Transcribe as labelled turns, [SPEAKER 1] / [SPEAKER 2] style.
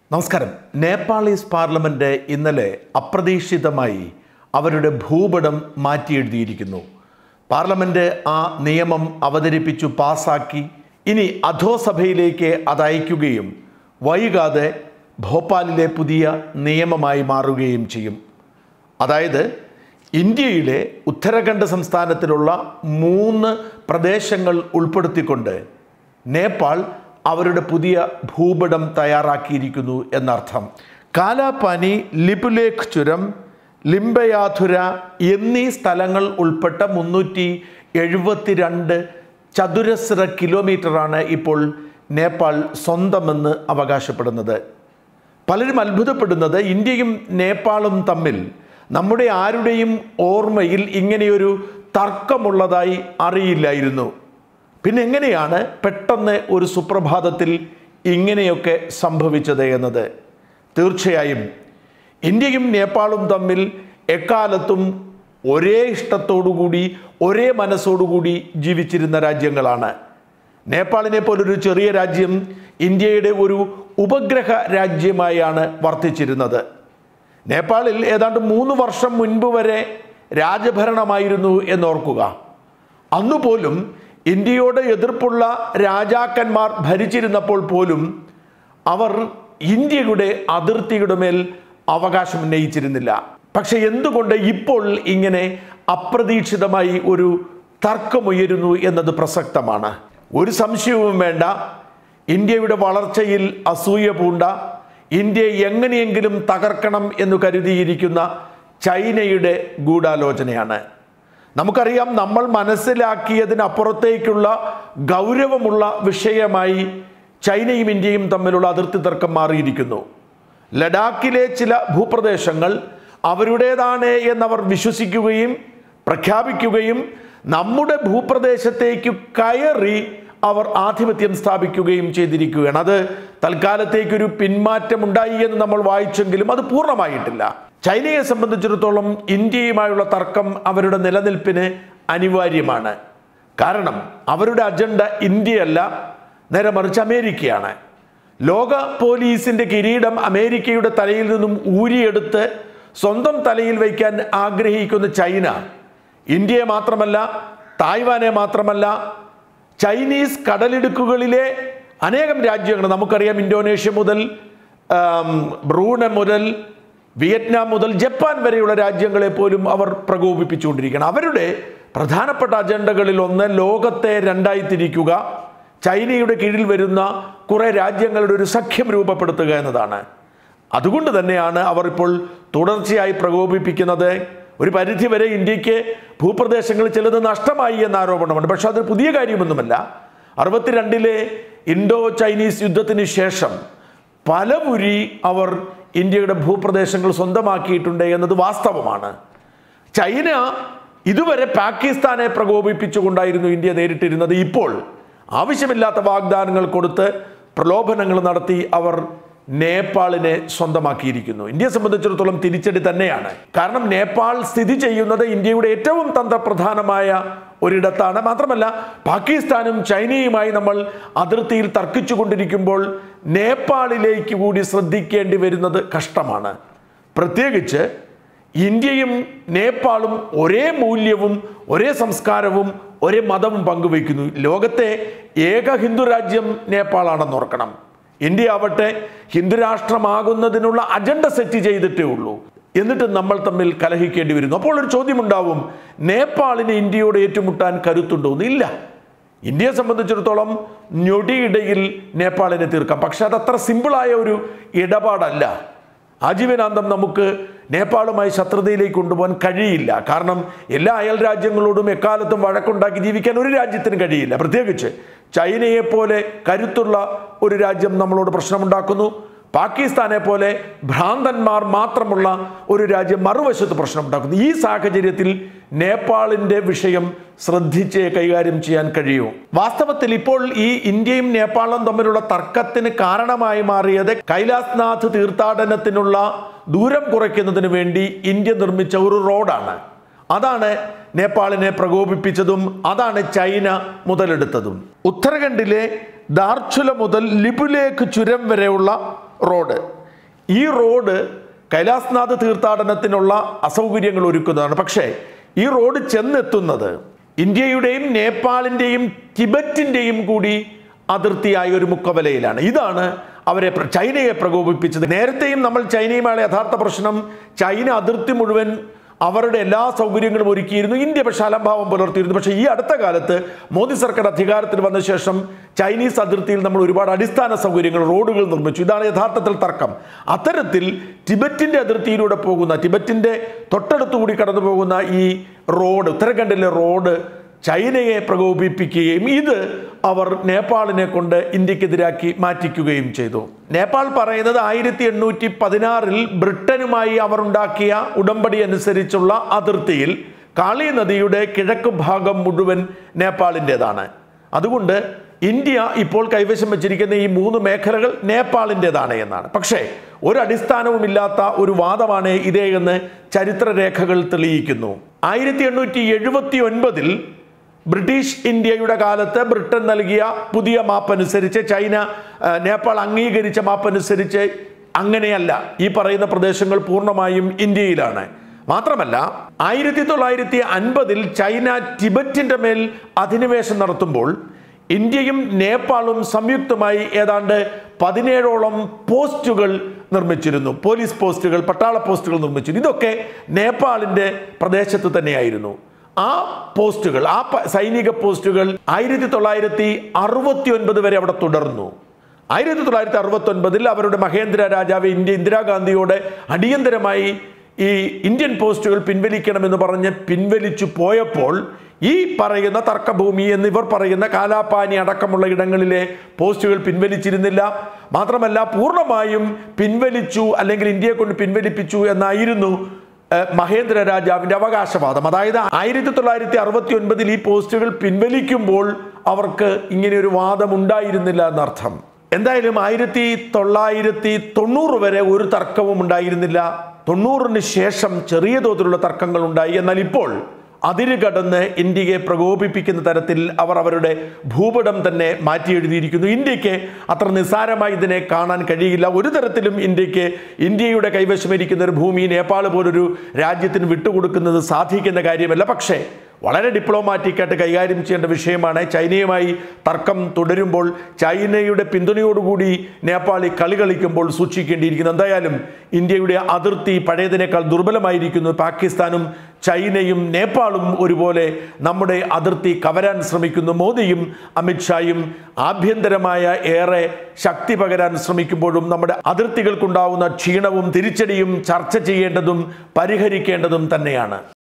[SPEAKER 1] നമസ്കാരം Nepalese parliament ഇന്നലെ അപ്രതീക്ഷിതമായി അവരുടെ ഭൂപടം മാറ്റിയെഴുതിയിരിക്കുന്നു പാർലമെന്റ് ആ നിയമം അവതരിപ്പിച്ചു പാസാക്കി ഇനി അധോസഭയിലേക്ക് അത് അയക്കുകയും വൈകാതെ ഭോപ്പാലിലെ പുതിയ നിയമമായി മാറുകയും ചെയ്യും അതായത് ഇന്ത്യയിലെ ഉത്തരാഖണ്ഡ് സംസ്ഥാനത്തിലുള്ള മൂന്ന് പ്രദേശങ്ങൾ ഉൾപ്പെടുത്തിക്കൊണ്ട് നേപ്പാൾ അവരുടെ പുതിയ ഭൂപടം തയ്യാറാക്കിയിരിക്കുന്നു എന്നർത്ഥം കാലാപാനി ലിപുലേഖ് ചുരം ലിംബയാധുര എന്നീ സ്ഥലങ്ങൾ ഉൾപ്പെട്ട മുന്നൂറ്റി എഴുപത്തിരണ്ട് ചതുരശ്ര കിലോമീറ്ററാണ് ഇപ്പോൾ നേപ്പാൾ സ്വന്തമെന്ന് അവകാശപ്പെടുന്നത് പലരും അത്ഭുതപ്പെടുന്നത് ഇന്ത്യയും നേപ്പാളും തമ്മിൽ നമ്മുടെ ആരുടെയും ഓർമ്മയിൽ ഇങ്ങനെയൊരു തർക്കമുള്ളതായി അറിയില്ലായിരുന്നു പിന്നെ എങ്ങനെയാണ് പെട്ടെന്ന് ഒരു സുപ്രഭാതത്തിൽ ഇങ്ങനെയൊക്കെ സംഭവിച്ചത് എന്നത് തീർച്ചയായും ഇന്ത്യയും നേപ്പാളും തമ്മിൽ എക്കാലത്തും ഒരേ ഇഷ്ടത്തോടുകൂടി ഒരേ മനസ്സോടുകൂടി ജീവിച്ചിരുന്ന രാജ്യങ്ങളാണ് നേപ്പാളിനെ പോലൊരു ചെറിയ രാജ്യം ഇന്ത്യയുടെ ഒരു ഉപഗ്രഹ രാജ്യമായാണ് വർത്തിച്ചിരുന്നത് നേപ്പാളിൽ ഏതാണ്ട് മൂന്ന് വർഷം മുൻപ് വരെ രാജഭരണമായിരുന്നു എന്നോർക്കുക അന്നുപോലും ഇന്ത്യയോട് എതിർപ്പുള്ള രാജാക്കന്മാർ ഭരിച്ചിരുന്നപ്പോൾ പോലും അവർ ഇന്ത്യയുടെ അതിർത്തിയുടെ മേൽ അവകാശം ഉന്നയിച്ചിരുന്നില്ല പക്ഷെ എന്തുകൊണ്ട് ഇപ്പോൾ ഇങ്ങനെ അപ്രതീക്ഷിതമായി ഒരു തർക്കമുയരുന്നു എന്നത് പ്രസക്തമാണ് ഒരു സംശയവും വേണ്ട ഇന്ത്യയുടെ വളർച്ചയിൽ അസൂയ പൂണ്ട ഇന്ത്യയെ എങ്ങനെയെങ്കിലും തകർക്കണം എന്ന് കരുതിയിരിക്കുന്ന ചൈനയുടെ ഗൂഢാലോചനയാണ് നമുക്കറിയാം നമ്മൾ മനസ്സിലാക്കിയതിനപ്പുറത്തേക്കുള്ള ഗൗരവമുള്ള വിഷയമായി ചൈനയും ഇന്ത്യയും തമ്മിലുള്ള അതിർത്തി തർക്കം മാറിയിരിക്കുന്നു ലഡാക്കിലെ ചില ഭൂപ്രദേശങ്ങൾ അവരുടേതാണ് എന്നവർ വിശ്വസിക്കുകയും പ്രഖ്യാപിക്കുകയും നമ്മുടെ ഭൂപ്രദേശത്തേക്ക് കയറി അവർ ആധിപത്യം സ്ഥാപിക്കുകയും ചെയ്തിരിക്കുകയാണ് അത് തൽക്കാലത്തേക്കൊരു പിന്മാറ്റം ഉണ്ടായി എന്ന് നമ്മൾ വായിച്ചെങ്കിലും അത് പൂർണ്ണമായിട്ടില്ല ചൈനയെ സംബന്ധിച്ചിടത്തോളം ഇന്ത്യയുമായുള്ള തർക്കം അവരുടെ നിലനിൽപ്പിന് അനിവാര്യമാണ് കാരണം അവരുടെ അജണ്ട ഇന്ത്യയല്ല നേരെ മറിച്ച് അമേരിക്കയാണ് ലോക പോലീസിന്റെ കിരീടം അമേരിക്കയുടെ തലയിൽ നിന്നും ഊരിയെടുത്ത് സ്വന്തം തലയിൽ വയ്ക്കാൻ ആഗ്രഹിക്കുന്ന ചൈന ഇന്ത്യയെ മാത്രമല്ല തായ്വാനെ മാത്രമല്ല ചൈനീസ് കടലിടുക്കുകളിലെ അനേകം രാജ്യങ്ങൾ നമുക്കറിയാം ഇന്തോനേഷ്യ മുതൽ ആം, ബ്രൂണ മുതൽ വിയറ്റ്നാം മുതൽ ജപ്പാൻ വരെയുള്ള രാജ്യങ്ങളെ പോലും അവർ പ്രകോപിപ്പിച്ചുകൊണ്ടിരിക്കണം അവരുടെ പ്രധാനപ്പെട്ട അജണ്ടകളിൽ ഒന്ന് ലോകത്തെ രണ്ടായി തിരിക്കുക ചൈനയുടെ കീഴിൽ വരുന്ന കുറെ രാജ്യങ്ങളുടെ ഒരു സഖ്യം രൂപപ്പെടുത്തുക എന്നതാണ് അതുകൊണ്ട് തന്നെയാണ് അവർ ഇപ്പോൾ തുടർച്ചയായി പ്രകോപിപ്പിക്കുന്നത് ഒരു പരിധിവരെ ഇന്ത്യക്ക് ഭൂപ്രദേശങ്ങളിൽ ചിലത് നഷ്ടമായി എന്ന ആരോപണമുണ്ട് പക്ഷെ അതൊരു പുതിയ കാര്യമൊന്നുമല്ല അറുപത്തിരണ്ടിലെ ഇൻഡോ ചൈനീസ് യുദ്ധത്തിന് ശേഷം പലമുരി അവർ ഇന്ത്യയുടെ ഭൂപ്രദേശങ്ങൾ സ്വന്തമാക്കിയിട്ടുണ്ട് എന്നത് വാസ്തവമാണ് ചൈന ഇതുവരെ പാകിസ്ഥാനെ പ്രകോപിപ്പിച്ചുകൊണ്ടായിരുന്നു ഇന്ത്യ നേരിട്ടിരുന്നത് ഇപ്പോൾ ആവശ്യമില്ലാത്ത വാഗ്ദാനങ്ങൾ കൊടുത്ത് പ്രലോഭനങ്ങൾ നടത്തി അവർ നേപ്പാളിനെ സ്വന്തമാക്കിയിരിക്കുന്നു ഇന്ത്യയെ സംബന്ധിച്ചിടത്തോളം തിരിച്ചടി തന്നെയാണ് കാരണം നേപ്പാൾ സ്ഥിതി ചെയ്യുന്നത് ഇന്ത്യയുടെ ഏറ്റവും തന്ത്രപ്രധാനമായ ഒരിടത്താണ് മാത്രമല്ല പാകിസ്ഥാനും ചൈനയുമായി നമ്മൾ അതിർത്തിയിൽ തർക്കിച്ചുകൊണ്ടിരിക്കുമ്പോൾ നേപ്പാളിലേക്ക് കൂടി ശ്രദ്ധിക്കേണ്ടി വരുന്നത് കഷ്ടമാണ് പ്രത്യേകിച്ച് ഇന്ത്യയും നേപ്പാളും ഒരേ മൂല്യവും ഒരേ സംസ്കാരവും ഒരേ മതവും പങ്കുവയ്ക്കുന്നു ലോകത്തെ ഏക ഹിന്ദു രാജ്യം നേപ്പാളാണെന്ന് ഓർക്കണം ഇന്ത്യ ആവട്ടെ ഹിന്ദുരാഷ്ട്രമാകുന്നതിനുള്ള അജണ്ട സെറ്റ് ചെയ്തിട്ടേ ഉള്ളൂ എന്നിട്ട് നമ്മൾ തമ്മിൽ കലഹിക്കേണ്ടി വരുന്നു അപ്പോൾ ഒരു ചോദ്യമുണ്ടാവും നേപ്പാളിന് ഇന്ത്യയോട് ഏറ്റുമുട്ടാൻ കരുത്തുണ്ടോ എന്ന് ഇല്ല ഇന്ത്യയെ സംബന്ധിച്ചിടത്തോളം ഞൊടിയിടയിൽ നേപ്പാളിനെ തീർക്കാം പക്ഷെ അതത്ര സിമ്പിളായ ഒരു ഇടപാടല്ല ആജീവനാന്തം നമുക്ക് നേപ്പാളുമായി ശത്രുതയിലേക്ക് കൊണ്ടുപോകാൻ കഴിയില്ല കാരണം എല്ലാ അയൽ രാജ്യങ്ങളോടും എക്കാലത്തും വഴക്കുണ്ടാക്കി ജീവിക്കാൻ ഒരു രാജ്യത്തിന് കഴിയില്ല പ്രത്യേകിച്ച് ചൈനയെ പോലെ കരുത്തുള്ള ഒരു രാജ്യം നമ്മളോട് പ്രശ്നമുണ്ടാക്കുന്നു പാകിസ്ഥാനെ പോലെ ഭ്രാന്തന്മാർ മാത്രമുള്ള ഒരു രാജ്യം മറുവശത്ത് പ്രശ്നമുണ്ടാക്കുന്നു ഈ സാഹചര്യത്തിൽ നേപ്പാളിന്റെ വിഷയം ശ്രദ്ധിച്ച് കൈകാര്യം ചെയ്യാൻ കഴിയൂ വാസ്തവത്തിൽ ഇപ്പോൾ ഈ ഇന്ത്യയും നേപ്പാളും തമ്മിലുള്ള തർക്കത്തിന് കാരണമായി മാറിയത് കൈലാസ്നാഥ് തീർത്ഥാടനത്തിനുള്ള ദൂരം കുറയ്ക്കുന്നതിന് വേണ്ടി ഇന്ത്യ നിർമ്മിച്ച ഒരു റോഡാണ് അതാണ് നേപ്പാളിനെ പ്രകോപിപ്പിച്ചതും അതാണ് ചൈന മുതലെടുത്തതും ഉത്തരാഖണ്ഡിലെ ദാർച്ചുല മുതൽ ലിപുലേക്ക് ചുരം വരെയുള്ള റോഡ് ഈ റോഡ് കൈലാസ്നാഥ് തീർത്ഥാടനത്തിനുള്ള അസൗകര്യങ്ങൾ ഒരുക്കുന്നതാണ് പക്ഷേ ഈ റോഡ് ചെന്നെത്തുന്നത് ഇന്ത്യയുടെയും നേപ്പാളിൻ്റെയും ടിബറ്റിൻ്റെയും കൂടി അതിർത്തിയായ ഒരു മുക്കവലയിലാണ് ഇതാണ് അവരെ പ്ര- ചൈനയെ പ്രകോപിപ്പിച്ചത് നേരത്തെയും നമ്മൾ ചൈനയുമായുള്ള യഥാർത്ഥ പ്രശ്നം ചൈന അതിർത്തി മുഴുവൻ അവരുടെ എല്ലാ സൗകര്യങ്ങളും ഒരുക്കിയിരുന്നു ഇന്ത്യ പക്ഷെ അലംഭാവം പുലർത്തിയിരുന്നു പക്ഷേ ഈ അടുത്ത കാലത്ത് മോദി സർക്കാർ അധികാരത്തിൽ വന്ന ശേഷം ചൈനീസ് അതിർത്തിയിൽ നമ്മൾ ഒരുപാട് അടിസ്ഥാന സൗകര്യങ്ങൾ റോഡുകൾ നിർമ്മിച്ചു ഇതാണ് യഥാർത്ഥത്തിൽ തർക്കം അത്തരത്തിൽ ടിബറ്റിന്റെ അതിർത്തിയിലൂടെ പോകുന്ന ടിബറ്റിന്റെ തൊട്ടടുത്തുകൂടി കടന്നു പോകുന്ന ഈ റോഡ് ഉത്തരാഖണ്ഡിലെ റോഡ് ചൈനയെ പ്രകോപിപ്പിക്കുകയും ഇത് അവർ നേപ്പാളിനെ കൊണ്ട് ഇന്ത്യക്കെതിരാക്കി മാറ്റിക്കുകയും ചെയ്തു നേപ്പാൾ പറയുന്നത് ആയിരത്തി എണ്ണൂറ്റി പതിനാറിൽ ബ്രിട്ടനുമായി അവർ ഉണ്ടാക്കിയ ഉടമ്പടി അനുസരിച്ചുള്ള അതിർത്തിയിൽ കാളി നദിയുടെ കിഴക്ക് ഭാഗം മുഴുവൻ നേപ്പാളിൻ്റെതാണ് അതുകൊണ്ട് ഇന്ത്യ ഇപ്പോൾ കൈവശം വെച്ചിരിക്കുന്ന ഈ മൂന്ന് മേഖലകൾ നേപ്പാളിൻ്റെതാണ് എന്നാണ് പക്ഷേ ഒരു അടിസ്ഥാനവുമില്ലാത്ത ഒരു വാദമാണ് ഇതേ എന്ന് ചരിത്രരേഖകൾ തെളിയിക്കുന്നു ആയിരത്തി എണ്ണൂറ്റി എഴുപത്തി ഒൻപതിൽ ബ്രിട്ടീഷ് ഇന്ത്യയുടെ കാലത്ത് ബ്രിട്ടൻ നൽകിയ പുതിയ മാപ്പ് അനുസരിച്ച് ചൈന ആ, നേപ്പാൾ അംഗീകരിച്ച മാപ്പ് അനുസരിച്ച് അങ്ങനെയല്ല ഈ പറയുന്ന പ്രദേശങ്ങൾ പൂർണ്ണമായും ഇന്ത്യയിലാണ് മാത്രമല്ല ആയിരത്തി തൊള്ളായിരത്തി അൻപതിൽ ചൈന ടിബറ്റിന്റെ മേൽ അധിനിവേശം നടത്തുമ്പോൾ ഇന്ത്യയും നേപ്പാളും സംയുക്തമായി ഏതാണ്ട് പതിനേഴോളം പോസ്റ്റുകൾ നിർമ്മിച്ചിരുന്നു പോലീസ് പോസ്റ്റുകൾ പട്ടാള പോസ്റ്റുകൾ നിർമ്മിച്ചിരുന്നു ഇതൊക്കെ നേപ്പാളിന്റെ പ്രദേശത്ത് തന്നെയായിരുന്നു ആ പോസ്റ്റുകൾ ആ പ- സൈനിക പോസ്റ്റുകൾ ആയിരത്തി തൊള്ളായിരത്തി അറുപത്തി ഒൻപത് വരെ അവിടെ തുടർന്നു ആയിരത്തി തൊള്ളായിരത്തി അറുപത്തി ഒൻപതിൽ അവരുടെ മഹേന്ദ്ര രാജാവ് ഇന്ത്യ ഇന്ദിരാഗാന്ധിയോട് അടിയന്തരമായി ഈ ഇന്ത്യൻ പോസ്റ്റുകൾ പിൻവലിക്കണമെന്ന് പറഞ്ഞ് പിൻവലിച്ചു പോയപ്പോൾ ഈ പറയുന്ന തർക്കഭൂമി എന്നിവർ പറയുന്ന കാലാപ്പാനി അടക്കമുള്ള ഇടങ്ങളിലെ പോസ്റ്റുകൾ പിൻവലിച്ചിരുന്നില്ല മാത്രമല്ല പൂർണ്ണമായും പിൻവലിച്ചു അല്ലെങ്കിൽ ഇന്ത്യയെ കൊണ്ട് പിൻവലിപ്പിച്ചു എന്നായിരുന്നു ഏഹ്, മഹേന്ദ്ര രാജാവിന്റെ അവകാശവാദം അതായത് ആയിരത്തി തൊള്ളായിരത്തി അറുപത്തി ഒൻപതിൽ ഈ പോസ്റ്റുകൾ പിൻവലിക്കുമ്പോൾ അവർക്ക് ഇങ്ങനെ ഒരു വാദം ഉണ്ടായിരുന്നില്ല എന്നർത്ഥം എന്തായാലും ആയിരത്തി തൊള്ളായിരത്തി തൊണ്ണൂറ് വരെ ഒരു തർക്കവും ഉണ്ടായിരുന്നില്ല തൊണ്ണൂറിന് ശേഷം ചെറിയ തോതിലുള്ള തർക്കങ്ങൾ ഉണ്ടായി എന്നാൽ ഇപ്പോൾ അതിര് കടന്ന് ഇന്ത്യയെ പ്രകോപിപ്പിക്കുന്ന തരത്തിൽ അവർ അവരുടെ ഭൂപടം തന്നെ മാറ്റി എഴുതിയിരിക്കുന്നു ഇന്ത്യക്ക് അത്ര നിസ്സാരമായി ഇതിനെ കാണാൻ കഴിയില്ല ഒരു തരത്തിലും ഇന്ത്യക്ക് ഇന്ത്യയുടെ കൈവശമിരിക്കുന്ന ഒരു ഭൂമി നേപ്പാൾ പോലൊരു രാജ്യത്തിന് വിട്ടുകൊടുക്കുന്നത് സാധിക്കുന്ന കാര്യമല്ല പക്ഷേ വളരെ ഡിപ്ലോമാറ്റിക്കായിട്ട് കൈകാര്യം ചെയ്യേണ്ട വിഷയമാണ് ചൈനയുമായി തർക്കം തുടരുമ്പോൾ ചൈനയുടെ പിന്തുണയോടുകൂടി നേപ്പാളി കളി കളിക്കുമ്പോൾ സൂക്ഷിക്കേണ്ടിയിരിക്കുന്നു എന്തായാലും ഇന്ത്യയുടെ അതിർത്തി പഴയതിനേക്കാൾ ദുർബലമായിരിക്കുന്നു പാകിസ്ഥാനും ചൈനയും നേപ്പാളും ഒരുപോലെ നമ്മുടെ അതിർത്തി കവരാൻ ശ്രമിക്കുന്നു മോദിയും അമിത്ഷായും ആഭ്യന്തരമായ ഏറെ ശക്തി പകരാൻ ശ്രമിക്കുമ്പോഴും നമ്മുടെ അതിർത്തികൾക്കുണ്ടാവുന്ന ക്ഷീണവും തിരിച്ചടിയും ചർച്ച ചെയ്യേണ്ടതും പരിഹരിക്കേണ്ടതും തന്നെയാണ്